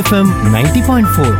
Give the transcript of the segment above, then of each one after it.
FM ninety point four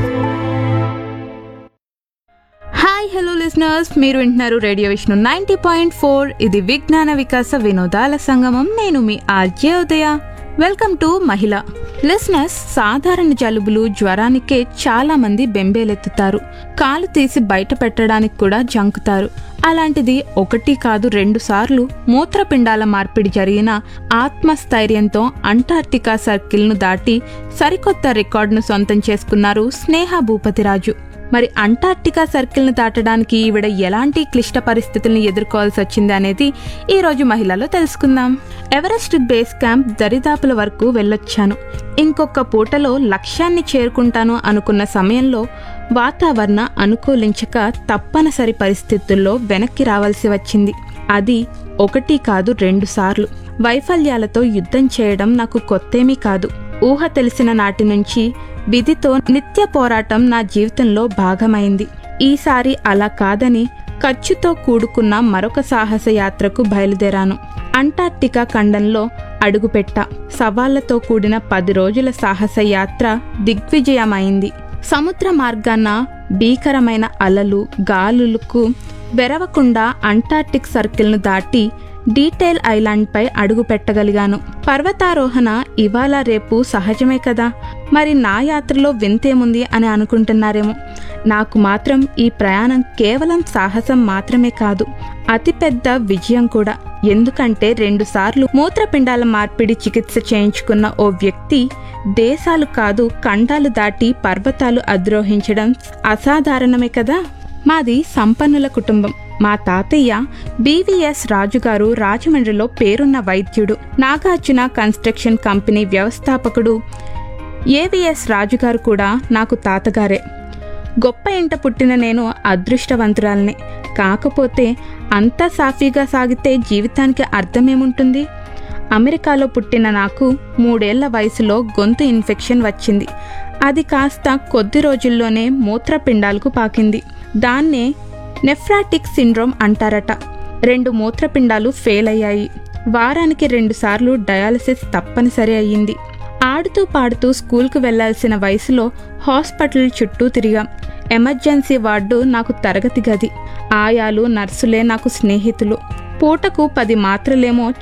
hi hello listeners మీరు వింటున్నారు radio Vishnu ninety point four ఇది విజ్ఞాన వికాస వినోదాల సంగమం నేను మీ ఆర్జే ఉదయ వెల్కమ్ టు మహిళ లిసనర్స్ సాధారణ జలుబులు జ్వరానికే చాలా మంది బెంబేలెత్తుతారు కాలు తీసి బయట పెట్టడానికి కూడా జంకుతారు అలాంటిది ఒకటి కాదు రెండు సార్లు మూత్రపిండాల మార్పిడి జరిగిన ఆత్మస్థైర్యంతో అంటార్టికా సర్కిల్ను దాటి సరికొత్త రికార్డును సొంతం చేసుకున్నారు స్నేహ భూపతిరాజు మరి అంటార్క్టికా సర్కిల్ను దాటడానికి ఈవిడ ఎలాంటి క్లిష్ట పరిస్థితులను ఎదుర్కోవాల్సి వచ్చింది అనేది ఈ రోజు మహిళలో తెలుసుకుందాం ఎవరెస్ట్ బేస్ క్యాంప్ దరిదాపుల వరకు వెళ్ళొచ్చాను ఇంకొక పూటలో లక్ష్యాన్ని చేరుకుంటాను అనుకున్న సమయంలో వాతావరణ అనుకూలించక తప్పనిసరి పరిస్థితుల్లో వెనక్కి రావాల్సి వచ్చింది అది ఒకటి కాదు రెండు సార్లు వైఫల్యాలతో యుద్ధం చేయడం నాకు కొత్తేమీ కాదు ఊహ తెలిసిన నాటి నుంచి విధితో నిత్య పోరాటం నా జీవితంలో భాగమైంది ఈసారి అలా కాదని ఖర్చుతో కూడుకున్న మరొక సాహస యాత్రకు బయలుదేరాను అంటార్క్టికా ఖండంలో అడుగుపెట్టా సవాళ్లతో కూడిన పది రోజుల సాహస యాత్ర దిగ్విజయమైంది సముద్ర మార్గాన భీకరమైన అలలు గాలులకు వెరవకుండా అంటార్క్టిక్ సర్కిల్ను దాటి డీటెయిల్ ఐలాండ్పై అడుగు పెట్టగలిగాను పర్వతారోహణ ఇవాళ రేపు సహజమే కదా మరి నా యాత్రలో వింతేముంది అని అనుకుంటున్నారేమో నాకు మాత్రం ఈ ప్రయాణం కేవలం సాహసం మాత్రమే కాదు అతిపెద్ద విజయం కూడా ఎందుకంటే రెండుసార్లు మూత్రపిండాల మార్పిడి చికిత్స చేయించుకున్న ఓ వ్యక్తి దేశాలు కాదు ఖండాలు దాటి పర్వతాలు అద్రోహించడం అసాధారణమే కదా మాది సంపన్నుల కుటుంబం మా తాతయ్య బీవీఎస్ రాజుగారు రాజమండ్రిలో పేరున్న వైద్యుడు నాగార్జున కన్స్ట్రక్షన్ కంపెనీ వ్యవస్థాపకుడు ఏవిఎస్ రాజుగారు కూడా నాకు తాతగారే గొప్ప ఇంట పుట్టిన నేను అదృష్టవంతురాలనే కాకపోతే అంతా సాఫీగా సాగితే జీవితానికి అర్థమేముంటుంది అమెరికాలో పుట్టిన నాకు మూడేళ్ల వయసులో గొంతు ఇన్ఫెక్షన్ వచ్చింది అది కాస్త కొద్ది రోజుల్లోనే మూత్రపిండాలకు పాకింది దాన్నే నెఫ్రాటిక్ సిండ్రోమ్ అంటారట రెండు మూత్రపిండాలు ఫెయిల్ అయ్యాయి వారానికి రెండుసార్లు డయాలసిస్ తప్పనిసరి అయ్యింది ఆడుతూ పాడుతూ స్కూల్కు వెళ్లాల్సిన వయసులో హాస్పిటల్ చుట్టూ తిరిగాం ఎమర్జెన్సీ వార్డు నాకు తరగతి గది ఆయాలు నర్సులే నాకు స్నేహితులు పూటకు పది మాత్రలేమో